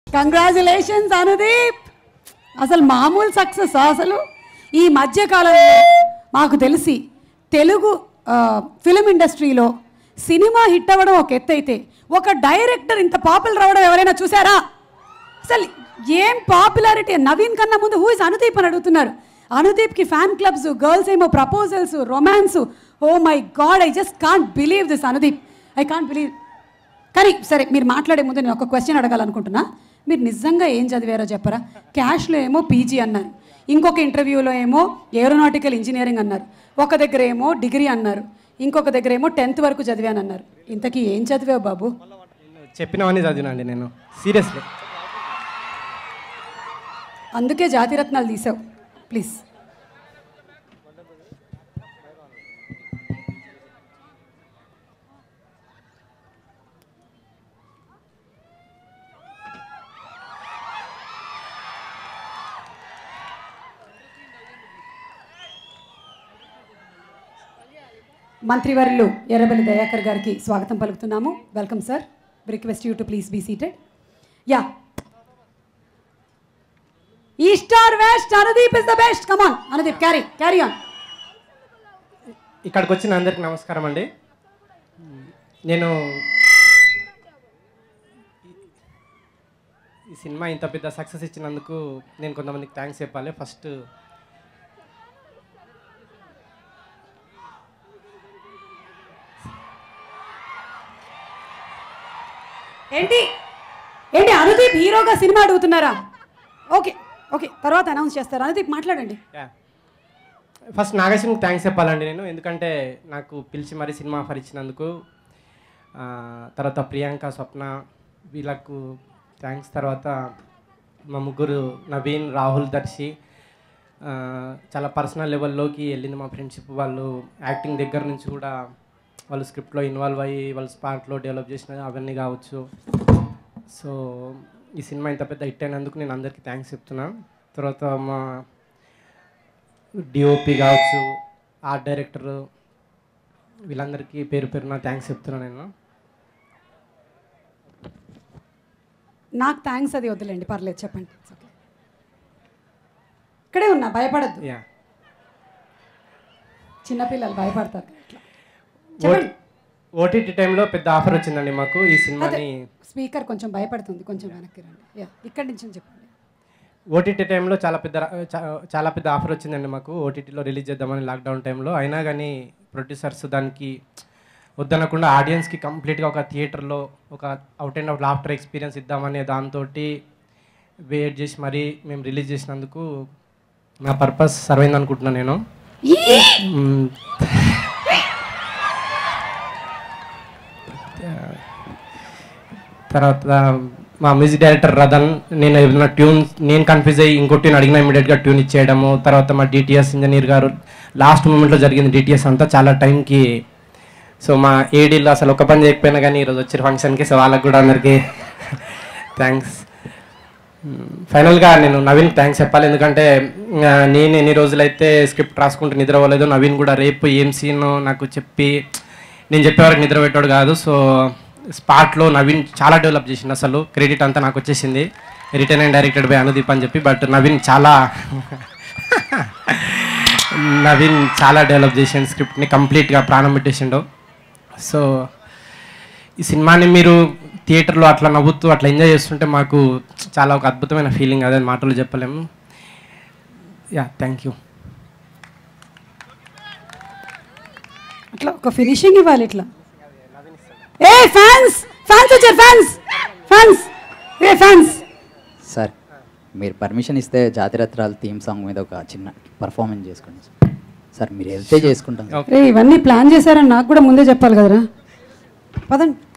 Congratulations Anudeep అసలు మామూలు success అసలు ఈ మధ్యకాలంలో మాకు తెలిసి తెలుగు ఫిలిం ఇండస్ట్రీలో సినిమా హిట్ అవ్వడం ఒక ఎత్తు అయితే ఒక డైరెక్టర్ ఇంత పాపులర్ అవ్వడం ఎవరైనా చూసారా అసలు ఏం పాపులారిటీ నవీన్ కన్నా ముందు హూ ఇస్ అనుదీప్ అని అడుగుతున్నారు అనుదీప్కి ఫ్యాన్ క్లబ్స్ గర్ల్స్ ఏమో proposals romance oh my god I just can't believe this Anudeep I can't believe కానీ సరే మీరు మాట్లాడే ముందు నేను ఒక క్వశ్చన్ అడగాలనుకుంటున్నా మీరు నిజంగా ఏం చదివారో చెప్పరా క్యాష్లో ఏమో పీజీ అన్నారు ఇంకొక ఇంటర్వ్యూలో ఏమో ఏరోనాటికల్ ఇంజనీరింగ్ అన్నారు ఒక దగ్గర ఏమో డిగ్రీ అన్నారు ఇంకొక దగ్గర ఏమో టెన్త్ వరకు చదివాను అన్నారు ఇంతకీ ఏం చదివావు బాబు నేను చెప్పినవన్నీ చదివినండి నేను సీరియస్లీ అందుకే జాతిరత్నాలు తీసావు ప్లీజ్ మంత్రివర్యులు ఎర్రబెల్లి దయాకర్ గారికి స్వాగతం పలుకుతున్నాము welcome sir request you to please be seated ya east or west Anudeep is the best come on Anudeep carry carry on ఇక్కడికి వచ్చిన అందరికి నమస్కారం అండి నేను ఈ సినిమా ఇంత పెద్ద సక్సెస్ ఇచ్చినందుకు నేను కొంతమందికి థ్యాంక్స్ చెప్పాలి ఫస్ట్ ఏంటి ఏంటి అనుదీప్ హీరోగా సినిమా అడుగుతున్నారా ఓకే ఓకే తర్వాత అనౌన్స్ చేస్తారు అనుదీప్ మాట్లాడండి ఫస్ట్ నాగేశ్వరికి థ్యాంక్స్ చెప్పాలండి నేను ఎందుకంటే నాకు పిలిచి మరీ సినిమా ఆఫర్ ఇచ్చినందుకు ఆ, తర్వాత ప్రియాంక స్వప్న వీళ్ళకు థ్యాంక్స్ తర్వాత మా ముగ్గురు నవీన్ రాహుల్ దర్శి ఆ, చాలా పర్సనల్ లెవెల్లోకి వెళ్ళింది మా ఫ్రెండ్షిప్ వాళ్ళు యాక్టింగ్ దగ్గర నుంచి కూడా వాళ్ళు స్క్రిప్ట్లో ఇన్వాల్వ్ అయ్యి వాళ్ళు స్పాట్లో డెవలప్ చేసిన అవన్నీ కావచ్చు సో ఈ సినిమా ఇంత పెద్ద హిట్ అయినందుకు నేను అందరికీ థ్యాంక్స్ చెప్తున్నా తర్వాత మా డిఓపి కావచ్చు ఆర్ట్ డైరెక్టర్ వీళ్ళందరికీ పేరు పేరున థ్యాంక్స్ చెప్తున్నాను నేను నాకు థ్యాంక్స్ అది వద్దులేండి పర్లేదు చెప్పండి It's okay. ఇక్కడే ఉన్నా భయపడద్దు యా చిన్నపిల్లలు భయపడతారు ఇట్లా చెప్పండి ఓటీటీ టైంలో పెద్ద ఆఫర్ వచ్చిందండి మాకు ఈ సినిమాని స్పీకర్ కొంచెం భయపడుతుంది కొంచెం వెనక్కి రండి యా ఇక్కడి నుంచి చెప్పండి ఓటీటీ టైంలో చాలా పెద్ద రా- చా- చాలా పెద్ద ఆఫర్ వచ్చిందండి మాకు ఓటీటీలో రిలీజ్ చేద్దామని లాక్డౌన్ టైంలో అయినా కానీ ప్రొడ్యూసర్స్ దానికి వద్దనకుండా ఆడియన్స్కి కంప్లీట్గా ఒక థియేటర్లో ఒక out and out laughter experience ఇద్దామనే దాంతో వెయిట్ చేసి మరీ మేము రిలీజ్ చేసినందుకు నా పర్పస్ సర్వ్ అయింది అనుకుంటున్నాను నేను మ్మ్. తర్వాత మా మ్యూజిక్ డైరెక్టర్ రదన్ నేను ఏదైనా ట్యూన్ నేను కన్ఫ్యూజ్ అయ్యి ఇంకో ట్యూన్ అడిగిన ఇమీడియట్గా ట్యూన్ ఇచ్చేయడము తర్వాత మా డిటిఎస్ ఇంజనీర్ గారు లాస్ట్ మూమెంట్లో జరిగింది డిటిఎస్ అంతా చాలా టైంకి సో మా ఏడీలో అసలు ఒక పని చేయకపోయినా కానీ ఈరోజు వచ్చిన ఫంక్షన్కి సో వాళ్ళకి కూడా అందరికీ థ్యాంక్స్ ఫైనల్గా నేను నవీన్ థ్యాంక్స్ చెప్పాలి ఎందుకంటే ఆ, నేను ఎన్ని రోజులైతే స్క్రిప్ట్ రాసుకుంటూ నిద్రపోలేదు నవీన్ కూడా రేపు ఏం సీన్ నాకు చెప్పి నేను చెప్పే వరకు నిద్ర పెట్టాడు కాదు సో స్పాట్లో నవీన్ చాలా డెవలప్ చేసింది అసలు క్రెడిట్ అంతా నాకు వచ్చేసింది written and directed by Anudeep అని చెప్పి బట్ నవీన్ చాలా నవీన్ చాలా డెవలప్ చేసిండు స్క్రిప్ట్ని కంప్లీట్గా ప్రాణం పెట్టేసిండు సో ఈ సినిమాని మీరు థియేటర్లో అట్లా నవ్వుతూ అట్లా ఎంజాయ్ చేస్తుంటే మాకు చాలా ఒక అద్భుతమైన ఫీలింగ్ అదే మాటలు చెప్పలేము యా థ్యాంక్ యూ అట్లా ఒక ఫినిషింగ్ ఇవ్వాలి ఇట్లా ఏ ఫ్యాన్స్ ఫ్యాన్స్ వచ్చారు ఫ్యాన్స్ ఫ్యాన్స్ ఏ ఫ్యాన్స్ సార్ మీరు పర్మిషన్ ఇస్తే జాతిరత్నాలు థీమ్ సాంగ్ మీద ఒక చిన్న పర్ఫార్మెన్స్ చేసుకోండి సార్. సార్ మీరు వెళ్తే చేసుకుంటాం సార్. రే ఇవన్నీ ప్లాన్ చేశారని నాకు కూడా ముందే చెప్పాలి కదరా పదండి